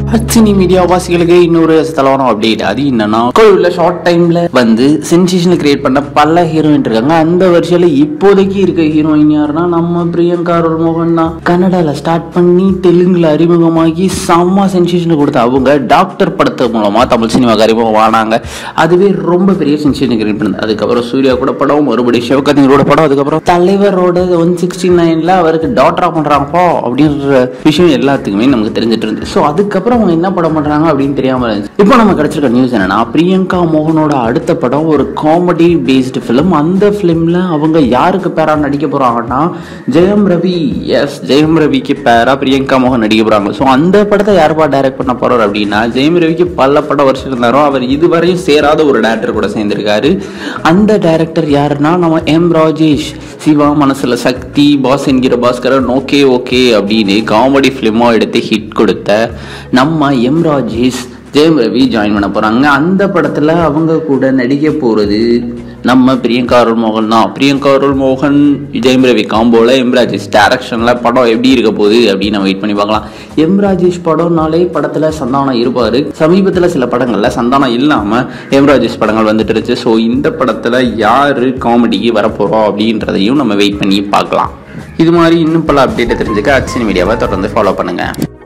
அச்சினி media வாசிகளுக்கு இன்னொரு தலவான update அது என்னன்னா கோவிட்ல ஷார்ட் டைம்ல வந்து சென்சேஷன் கிரியேட் பண்ண பல ஹீரோயின் இருக்காங்க அந்த வருஷத்துல இப்போதைக்கு இருக்க ஹீரோயின் யாருன்னா நம்ம பிரியங்கா அருள் மோகன் தான் கன்னடால ஸ்டார்ட் பண்ணி தெலுங்குல அறிமுகமாகி செம்ம சென்சேஷன் கொடுத்த அவங்க டாக்டர் படத்து மூலமா தமிழ் சினிமாக்கு அறிமுகம் ஆனாங்க அதுவே ரொம்ப பெரிய சென்சேஷன் கிரியேட் பண்ணுது அதுக்கப்புறம் சூர்யா கூட படம் மறுபடியும் சிவகார்த்திகோட படம் அதுக்கப்புறம் தலைவரோட ஒன் சிக்ஸ்டி நைன்ல அவருக்கு டாக்டரா பண்றாங்கப்பா அப்படின்ற விஷயம் எல்லாத்துக்குமே நமக்கு தெரிஞ்சிட்டு இருந்துச்சு ஸோ அதுக்கப்புறம் அவங்க என்ன படம் பண்றாங்க அப்படின்னு தெரியாம இருந்துச்சு இப்போ நம்ம கிடைச்சிருக்க நியூஸ் என்னன்னா பிரியங்கா மோகனோட அடுத்த படம் ஒரு காமெடி பேஸ்டு ஃபிலிம் அந்த ஃபிலிம்ல அவங்க யாருக்கு பேரா நடிக்க போறாங்கன்னா ஜெயம் ரவி எஸ் ஜெயம் ரவிக்கு பேரா பிரியங்கா மோகன் நடிக்க போறாங்க ஸோ அந்த படத்தை யாருப்பா டைரக்ட் பண்ண போறாரு அப்படின்னா ஜெயம் ரவிக்கு பல படம் வருஷம் இருந்தாரோ அவர் இதுவரையும் சேராத ஒரு டேரக்டர் கூட சேர்ந்திருக்காரு அந்த டைரக்டர் யாருன்னா நம்ம எம் ராஜேஷ் சிவா மனசுல சக்தி பாஸ் என்கிற பாஸ்கரன் ஓகே ஓகே அப்படின்னு காமெடி ஃபிலிமாக எடுத்து ஹிட் கொடுத்த நம்ம எம் ராஜேஷ் ஜெயம் ரவி ஜாயின் பண்ண போறாங்க அந்த படத்துல அவங்க கூட நடிக்க போறது நம்ம பிரியங்கா அருள் மோகன் தான் பிரியங்கா அருள் மோகன் ஜெயம் ரவி காம்போல எம் ராஜேஷ் டைரக்ஷன்ல படம் எப்படி இருக்க போகுது அப்படின்னு நம்ம வெயிட் பண்ணி பார்க்கலாம் எம் ராஜேஷ் படம்னாலே படத்துல சந்தானம் இருப்பாரு சமீபத்துல சில படங்கள்ல சந்தானம் இல்லாம எம் ராஜேஷ் படங்கள் வந்துட்டு இருந்துச்சு ஸோ இந்த படத்துல யாரு காமெடிக்கு வரப்போறோம் அப்படின்றதையும் நம்ம வெயிட் பண்ணி பார்க்கலாம் இது மாதிரி இன்னும் பல அப்டேட்டை தெரிஞ்சுக்க அக்ஷன் மீடியாவை தொடர்ந்து ஃபாலோ பண்ணுங்க